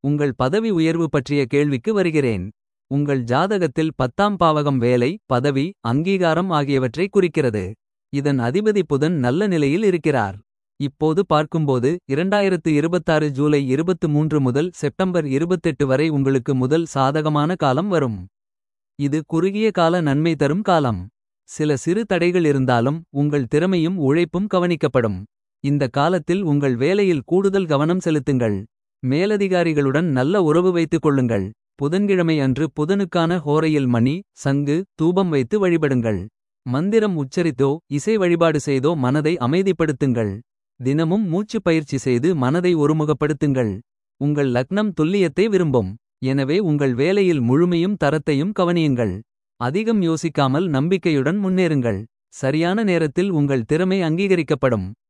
உங்கள் பதவி உயர்வு பற்றிய கேள்விக்கு வருகிறேன். உங்கள் ஜாதகத்தில் பத்தாம் பாவகம் வேலை பதவி அங்கீகாரம் ஆகியவற்றை குறிக்கிறது. இதன் அதிபதி புதன் நல்ல நிலையில் இருக்கிறார். இப்போது பார்க்கும்போது 2026 ஜூலை 23 முதல் செப்டம்பர் 28 வரை உங்களுக்கு முதல் சாதகமான காலம் வரும். இது குறுகிய கால நன்மை தரும் காலம். சில சிறு தடைகள் இருந்தாலும் உங்கள் திறமையும் உழைப்பும் கவனிக்கப்படும். இந்த காலத்தில் உங்கள் வேலையில் கூடுதல் கவனம் செலுத்துங்கள். மேலதிகாரிகளுடன் நல்ல உறவு வைத்துக் கொள்ளுங்கள். புதன்கிழமை அன்று புதனுக்கான ஹோரையில் மணி சங்கு தூபம் வைத்து வழிபடுங்கள். மந்திரம் உச்சரித்தோ இசை வழிபாடு செய்தோ மனதை அமைதிப்படுத்துங்கள். தினமும் மூச்சு பயிற்சி செய்து மனதை ஒருமுகப்படுத்துங்கள். உங்கள் லக்னம் துல்லியத்தை விரும்பும். எனவே உங்கள் வேலையில் முழுமையும் தரத்தையும் கவனியுங்கள். அதிகம் யோசிக்காமல் நம்பிக்கையுடன் முன்னேறுங்கள். சரியான நேரத்தில் உங்கள் திறமை அங்கீகரிக்கப்படும்.